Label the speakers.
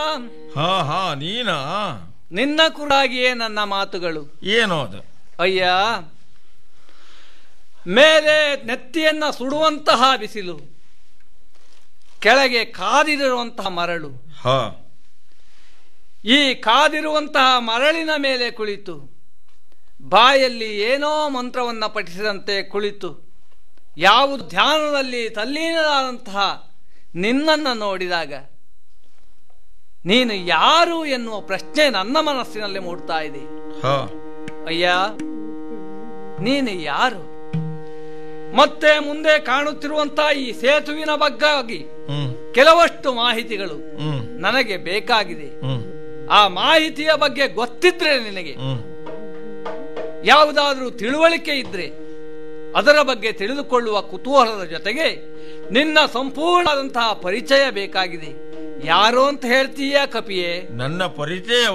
Speaker 1: ಹಾ ಹಾ ನೀನಾ
Speaker 2: ನಿನ್ನ ಕುರಾಗಿಯೇ ನನ್ನ ಮಾತುಗಳು
Speaker 1: ಏನೋ ಅದು
Speaker 2: ಅಯ್ಯ ಮೇಲೆ ನೆತ್ತಿಯನ್ನ ಸುಡುವಂತಹ ಬಿಸಿಲು ಕೆಳಗೆ ಕಾದಿರುವಂತಹ ಮರಳು
Speaker 1: ಹಾ
Speaker 2: ಈ ಕಾದಿರುವಂತಹ ಮರಳಿನ ಮೇಲೆ ಕುಳಿತು ಬಾಯಲ್ಲಿ ಏನೋ ಮಂತ್ರವನ್ನ ಪಠಿಸಿದಂತೆ ಕುಳಿತು ಯಾವುದು ಧ್ಯಾನದಲ್ಲಿ ತಲ್ಲೀನರಾದಂತಹ ನಿನ್ನನ್ನು ನೋಡಿದಾಗ ನೀನು ಯಾರು ಎನ್ನುವ ಪ್ರಶ್ನೆ ನನ್ನ ಮನಸ್ಸಿನಲ್ಲಿ ಮೂಡ್ತಾ ಇದೆ
Speaker 1: ಹಾ
Speaker 2: ಅಯ್ಯ ನೀನು ಯಾರು ಮತ್ತೆ ಮುಂದೆ ಕಾಣುತ್ತಿರುವಂತಹ ಈ ಸೇತುವಿನ ಬಗ್ಗಾಗಿ
Speaker 1: ಹ್ಮ್
Speaker 2: ಕೆಲವಷ್ಟು ಮಾಹಿತಿಗಳು
Speaker 1: ಹ್ಮ್
Speaker 2: ನನಗೆ ಬೇಕಾಗಿದೆ
Speaker 1: ಹ್ಮ್
Speaker 2: ಆ ಮಾಹಿತಿಯ ಬಗ್ಗೆ ಗೊತ್ತಿದ್ರೆ ನಿನಗೆ
Speaker 1: ಹ್ಮ್
Speaker 2: ಯಾವುದಾದ್ರೂ ತಿಳುವಳಿಕೆ ಇದ್ರೆ ಅದರ ಬಗ್ಗೆ ತಿಳಿದುಕೊಳ್ಳುವ ಕುತೂಹಲದ ಜೊತೆಗೆ ನಿನ್ನ ಸಂಪೂರ್ಣವಾದಂತಹ ಪರಿಚಯ ಬೇಕಾಗಿದೆ ಯಾರು ಅಂತ ಹೇಳ್ತೀಯ ಕಪಿಯೇ
Speaker 1: ನನ್ನ ಪರಿಚಯ